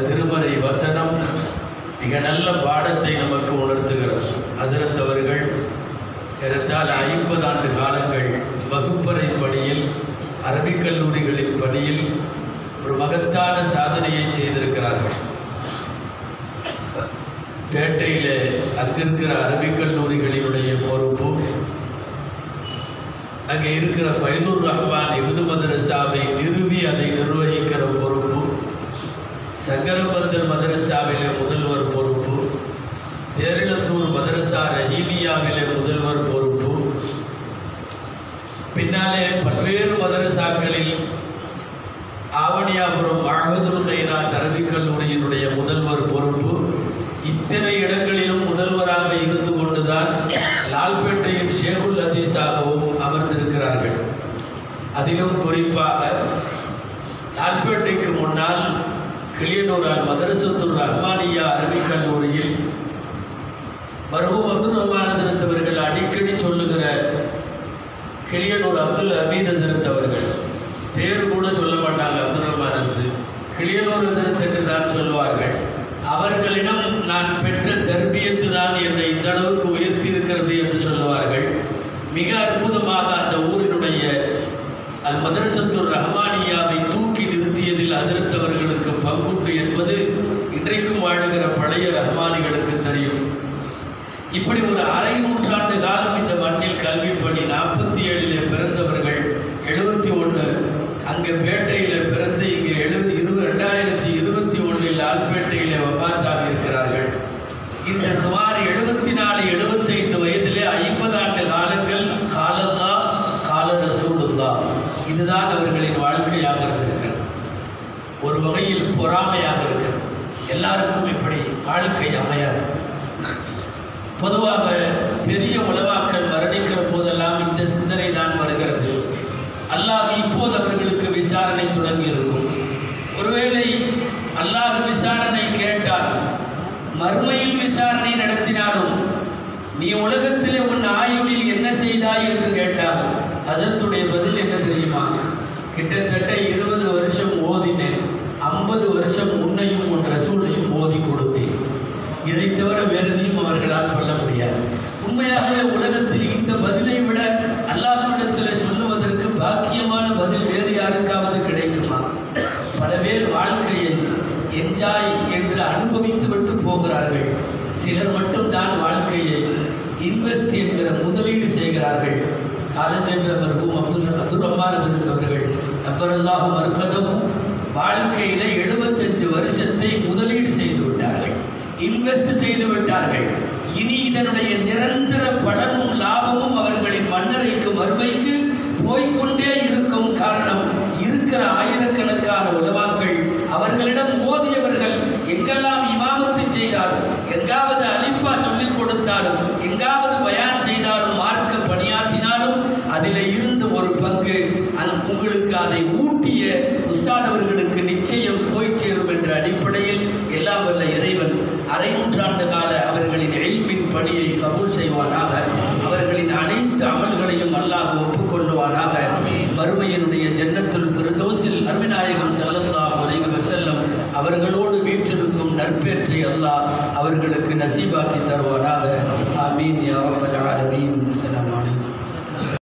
திருமறை வசனம் மிக நல்ல பாடத்தை நமக்கு உணர்த்துகிறது ஹசரத் அவர்கள் ஏறத்தாழ ஐம்பது ஆண்டு காலங்கள் வகுப்பறை பணியில் அரபிக் கல்லூரிகளின் பணியில் ஒரு மகத்தான சாதனையை செய்திருக்கிறார்கள் பேட்டையில் அங்கிருக்கிற அரபிக் கல்லூரிகளினுடைய பொறுப்பு அங்கே இருக்கிற ஃபைதுர் ரஹ்மான் இந்து மதரசாவை நிறுவி அதை நிர்வகிக்கிற பொறுப்பு சங்கரபந்தர் மதரசாவிலே முதல்வர் பொறுப்பு தேரிழத்தூர் மதரசா ரஹீமியாவிலே முதல்வர் பொறுப்பு பின்னாலே பல்வேறு மதரசாக்களில் ஆவணியாபுரம் மஹதுல் கைரா அரபிக் கல்லூரியினுடைய முதல்வர் பொறுப்பு இத்தனை இடங்களிலும் முதல்வராக இருந்து கொண்டுதான் லால்பேட்டையின் ஷேகுல் ஹதீஸாகவும் அமர்ந்திருக்கிறார்கள் அதிலும் குறிப்பாக லால்பேட்டைக்கு முன்னால் கிளியனூரால் மதரசத்துல் ரஹ்மானியா அரபிக் கல்லூரியில் மருகும் அப்துல் ரஹ்மான் அதிரத்தவர்கள் அடிக்கடி சொல்லுகிற கிளியனூர் அப்துல் அமீத் அதிரத்தவர்கள் பேர் கூட சொல்ல மாட்டாங்க அப்துல் ரஹ்மான் அரசு கிளியனூர் அதிரத் என்று தான் சொல்வார்கள் அவர்களிடம் நான் பெற்ற தர்பியத்து தான் என்னை இந்த அளவுக்கு உயர்த்தி இருக்கிறது என்று சொல்லுவார்கள் மிக அற்புதமாக அந்த ஊரினுடைய அல் மதரசத்துர் ரஹ்மானியாவை தூக்கி நிறுத்தியதில் அதிர்த்தவர்களுக்கு பங்குண்டு என்பது இன்றைக்கும் வாழுகிற பழைய ரஹ்மானிகளுக்கு தெரியும் இப்படி ஒரு அரை நூற்றாண்டு காலம் இந்த மண்ணில் கல்வி பணி நாற்பத்தி ஏழில் பிறந்தவர்கள் எழுபத்தி ஒன்று அங்கே பேட்டையில் பிறந்து இங்கே எழுபது இருபது ரெண்டாயிரத்தி இருபத்தி ஒன்றில் ஆல்பேட்டையில் வபாத்தாக இருக்கிறார்கள் இந்த சுமார் எழுபத்தி நாலு எழுபத்தைந்து வயதிலே ஐம்பது ஆண்டு காலங்கள் காலந்தா கால ரசூலுல்லா இதுதான் அவர்களின் வாழ்க்கையாக இருந்திருக்கிறது ஒரு வகையில் பொறாமையாக இருக்கிறது எல்லாருக்கும் இப்படி வாழ்க்கை அமையாது பொதுவாக பெரிய உலவாக்கள் மரணிக்கிற போதெல்லாம் இந்த சிந்தனை தான் வருகிறது அல்லாஹ் இப்போது அவர்களுக்கு விசாரணை தொடங்கி இருக்கும் ஒருவேளை அல்லாஹ் விசாரணை கேட்டால் மறுமையில் விசாரணை நடத்தினாலும் நீ உலகத்திலே உன் ஆயுளில் என்ன செய்தாய் என்று கேட்டால் அதனுடைய பதில் என்ன தெரியுமா கிட்டத்தட்ட இருபது வருஷம் ஓதினேன் ஐம்பது வருஷம் உன்னையும் உன் ரசூலையும் ஓதி கொடுத்தேன் இதை தவிர வேறு எதையும் அவர்களால் சொல்ல முடியாது உண்மையாகவே உலகத்தில் இந்த பதிலை விட அல்லாஹ்விடத்தில் சொல்லுவதற்கு பாக்கியமான பதில் வேறு யாருக்காவது கிடைக்குமா பல பேர் வாழ்க்கையை என்ஜாய் என்று அனுபவித்து விட்டு போகிறார்கள் சிலர் மட்டும்தான் வாழ்க்கையை இன்வெஸ்ட் என்கிற முதலீடு செய்கிறார்கள் காலஞ்சென்ற மருகும் அப்துல் அப்துல் ரஹ்மான் இருந்தவர்கள் நம்பரல்லாஹ் மருக்கதமும் வாழ்க்கையில எழுபத்தஞ்சு வருஷத்தை முதலீடு செய்து விட்டார்கள் இன்வெஸ்ட் செய்து விட்டார்கள் இனி இதனுடைய நிரந்தர பலனும் லாபமும் அவர்களின் மன்னரைக்கு மறுமைக்கு போய்க்கொண்டே இருக்கும் காரணம் இருக்கிற ஆயிரக்கணக்கான உலமாக்கள் அவர்களிடம் ஓதியவர்கள் எங்கெல்லாம் இமாமத்து செய்தாலும் எங்காவது அலிப்பா சொல்லிக் கொடுத்தாலும் எங்காவது பயான் செய்தாலும் மார்க்க பணியாற்றினாலும் அதில் இருந்து ஒரு பங்கு அது உங்களுக்கு அதை ஊட்டிய உஸ்தாத் அவர்களுக்கு நிச்சயம் போய் சேரும் என்ற அடிப்படையில் எல்லாம் வல்ல இறைவன் அரை நூற்றாண்டு கால அவர்களின் எல்மின் பணியை கபூல் செய்வானாக அவர்களின் அனைத்து அமல்களையும் அல்லாஹ் ஒப்புக்கொள்ளுவானாக மறுமையினுடைய ஜன்னத்துல் ஃபிர்தௌஸில் அருமைநாயகம் ஸல்லல்லாஹு அலைஹி வஸல்லம் அவர்களோடு வீற்றிருக்கும் நற்பேற்றை அல்லாஹ் அவர்களுக்கு நசீபாக்கி தருவானாக ஆமீன் யா ரப்பல் ஆலமீன் அஸ்ஸலாமு அலைக்கும்